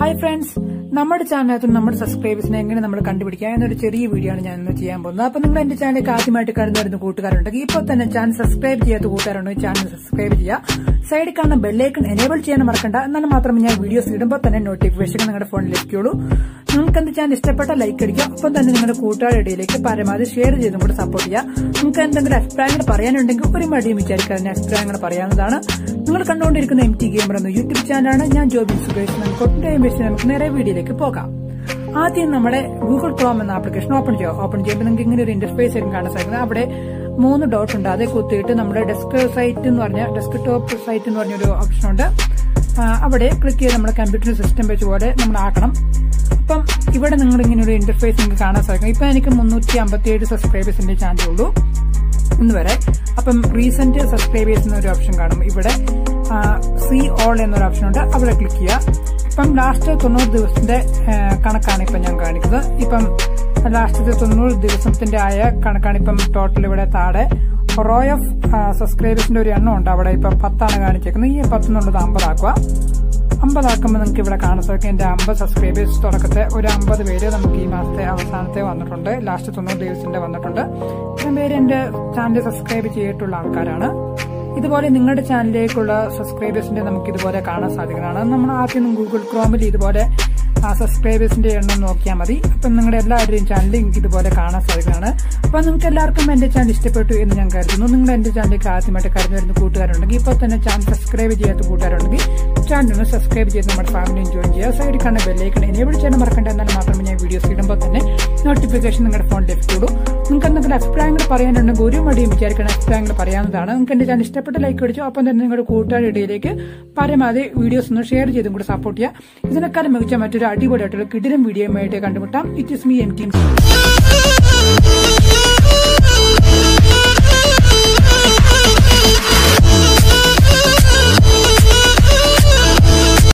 hi friends നമ്മുടെ ചാനലിനകത്ത് നമ്മുടെ സബ്സ്ക്രൈബേഴ്സിനെ എങ്ങനെ നമ്മൾ കണ്ടുപിടിക്കാം എന്നൊരു ചെറിയ വീഡിയോ ആണ് ഞാൻ ഇന്ന് ചെയ്യാൻ പോകുന്നത് അപ്പൊ നിങ്ങൾ എന്റെ ചാനലിലേക്ക് ആദ്യമായിട്ട് കടന്നു വരുന്ന കൂട്ടുകാരുണ്ടെങ്കിൽ ഇപ്പോൾ തന്നെ ചാനൽ സബ്സ്ക്രൈബ് ചെയ്യാത്ത കൂട്ടുകാരുണ്ടെങ്കിൽ ചാനൽ സബ്സ്ക്രൈബ് ചെയ്യുക സൈഡിൽ കാണുന്ന ബെല്ലൈക്കൺ എനേബിൾ ചെയ്യാൻ മറക്കണ്ട എന്നാൽ മാത്രമേ ഞാൻ വീഡിയോസ് ഇടുമ്പോൾ തന്നെ നോട്ടിഫിക്കേഷൻ നിങ്ങളുടെ ഫോണിൽ ലഭിക്കുള്ളൂ നിങ്ങൾക്ക് എന്റെ ചാനൽ ഇഷ്ടപ്പെട്ട ലൈക്ക് അടിക്കുക ഒപ്പം തന്നെ നിങ്ങളുടെ കൂട്ടുകാരുടെ ഇടയിലേക്ക് പരമാവധി ഷെയർ ചെയ്തും കൂടെ സപ്പോർട്ട് ചെയ്യുക നിങ്ങൾക്ക് എന്തെങ്കിലും അഭിപ്രായങ്ങൾ പറയാനുണ്ടെങ്കിൽ ഒരു മടിയും വിചാരിക്കാതെ അഭിപ്രായങ്ങൾ പറയാവുന്നതാണ് നിങ്ങൾ കണ്ടുകൊണ്ടിരിക്കുന്ന എം ടി ഗെയിമർ എന്ന യൂട്യൂബ് ചാനലാണ് ഞാൻ ജോബിൻ സുരേഷ് നമുക്ക് ഒട്ടും വെച്ച് നമുക്ക് നേരെ വീഡിയോയിലേക്ക് പോകാം ആദ്യം നമ്മുടെ ഗൂഗിൾ ക്രോം എന്ന ആപ്ലിക്കേഷൻ ഓപ്പൺ ചെയ്യുക ഓപ്പൺ ചെയ്യുമ്പോൾ നിങ്ങൾക്ക് ഇങ്ങനെ ഒരു ഇന്റർഫേസ് ആയിരിക്കും കാണാൻ സാധിക്കുന്നത് അവിടെ മൂന്ന് ഡോട്ട് ഉണ്ട് അത് കുത്തിയിട്ട് നമ്മുടെ ഡെസ്ക് സൈറ്റ് എന്ന് പറഞ്ഞ ഡെസ്ക് ടോപ്പ് സൈറ്റ് എന്ന് പറഞ്ഞൊരു ഓപ്ഷൻ ഉണ്ട് ആ, അവിടെ ക്ലിക്ക് ചെയ്ത് നമ്മുടെ കമ്പ്യൂട്ടർ സിസ്റ്റം വെച്ച് പോലെ നമ്മൾ ആക്കണം അപ്പം ഇവിടെ നിങ്ങൾ ഇങ്ങനെ ഒരു ഇന്റർഫേസ് നിങ്ങൾക്ക് കാണാൻ സാധിക്കും ഇപ്പൊ എനിക്ക് മുന്നൂറ്റി അമ്പത്തിയേഴ് സബ്സ്ക്രൈബേഴ്സിന്റെ ചാനൽ ഉള്ളൂ ഇന്ന് വരെ അപ്പം റീസെന്റ് സബ്സ്ക്രൈബേഴ്സ് എന്നൊരു ഓപ്ഷൻ കാണും ഇവിടെ സി ഓൾ എന്നൊരു ഓപ്ഷൻ ഉണ്ട് അവിടെ ക്ലിക്ക് ചെയ്യുക ഇപ്പം ലാസ്റ്റ് തൊണ്ണൂറ് ദിവസത്തിന്റെ ആ, കണക്കാണ് ഇപ്പം ഞാൻ കാണിക്കുന്നത് ഇപ്പം ലാസ്റ്റത്തെ തൊണ്ണൂറ് ദിവസത്തിന്റെ ആയ കണക്കാണ് ഇപ്പം ടോട്ടൽ ഇവിടെ താഴെ റോ ഓഫ് സബ്സ്ക്രൈബേഴ്സിന്റെ ഒരു എണ്ണം ഉണ്ട് അവിടെ ഇപ്പം പത്താണ് കാണിച്ചേക്കുന്നത് ഈ പത്തെന്നുള്ളത് അമ്പതാക്കുക അമ്പതാക്കുമ്പോൾ നിങ്ങൾക്ക് ഇവിടെ കാണാൻ സാധിക്കും എന്റെ അമ്പത് സബ്സ്ക്രൈബേഴ്സ് തുടക്കത്തെ ഒരു അമ്പത് പേര് നമുക്ക് ഈ മാസത്തെ അവസാനത്തെ വന്നിട്ടുണ്ട് ലാസ്റ്റ് തൊണ്ണൂറ് ദിവസത്തിന്റെ വന്നിട്ടുണ്ട് ഇത്രയും പേര് എന്റെ ചാനൽ സബ്സ്ക്രൈബ് ചെയ്തിട്ടുള്ള ആൾക്കാരാണ് ഇതുപോലെ നിങ്ങളുടെ ചാനലിലേക്കുള്ള സബ്സ്ക്രൈബേഴ്സിന്റെ നമുക്ക് ഇതുപോലെ കാണാൻ സാധിക്കുന്നതാണ് നമ്മൾ ആദ്യം ഗൂഗിൾ ക്രോമിൽ ഇതുപോലെ ആ സബ്സ്ക്രൈബേഴ്സിന്റെ എണ്ണം നോക്കിയാൽ മതി അപ്പം നിങ്ങളുടെ എല്ലാവരുടെയും ചാനൽ എനിക്ക് ഇതുപോലെ കാണാൻ സാധിക്കുന്നതാണ് അപ്പം നിങ്ങൾക്ക് എല്ലാവർക്കും എന്റെ ചാനൽ ഇഷ്ടപ്പെട്ടു എന്ന് ഞാൻ കരുതുന്നു നിങ്ങൾ എന്റെ ചാനലിലേക്ക് ആദ്യമായിട്ട് കടന്നു വരുന്ന കൂട്ടുകാരുണ്ടെങ്കിൽ ഇപ്പോൾ തന്നെ ചാനൽ സബ്സ്ക്രൈബ് ചെയ്യാത്ത കൂട്ടുകാരുണ്ടെങ്കിൽ ചാനൽ ഒന്ന് സബ്സ്ക്രൈബ് ചെയ്ത് നമ്മുടെ ഫാമിലിയും ജോയിൻ ചെയ്യുക സൈഡിൽ കാണുന്ന ബെല്ലൈക്കൺ എനേബിൾ ചെയ്യാൻ മറക്കണ്ട എന്നാൽ മാത്രമേ ഞാൻ വീഡിയോസ് ഇടുമ്പോൾ തന്നെ നോട്ടിഫിക്കേഷൻ നിങ്ങളുടെ ഫോണിൽ ലഭിക്കുള്ളൂ നിങ്ങൾക്ക് എന്തെങ്കിലും അഭിപ്രായങ്ങൾ പറയാനുണ്ടെങ്കിൽ ഒരു മടിയും വിചാരിക്കുന്ന അഭിപ്രായങ്ങൾ പറയാവുന്നതാണ് നിങ്ങൾക്ക് എന്റെ ചാനൽ ഇഷ്ടപ്പെട്ട ലൈക്ക് അടിച്ചു അപ്പം തന്നെ നിങ്ങളുടെ കൂട്ടുകാരുടെ ഇടയിലേക്ക് പരമാവധി വീഡിയോസ് ഒന്ന് ഷെയർ ചെയ്തും കൂടി സപ്പോർട്ട് ചെയ്യുക ഇതിനേക്കാളും മികച്ച മറ്റൊരു അടിപൊളിയായിട്ടുള്ള കിടിലം വീഡിയോയുമായിട്ട് കണ്ടുമുട്ടാം it is me M team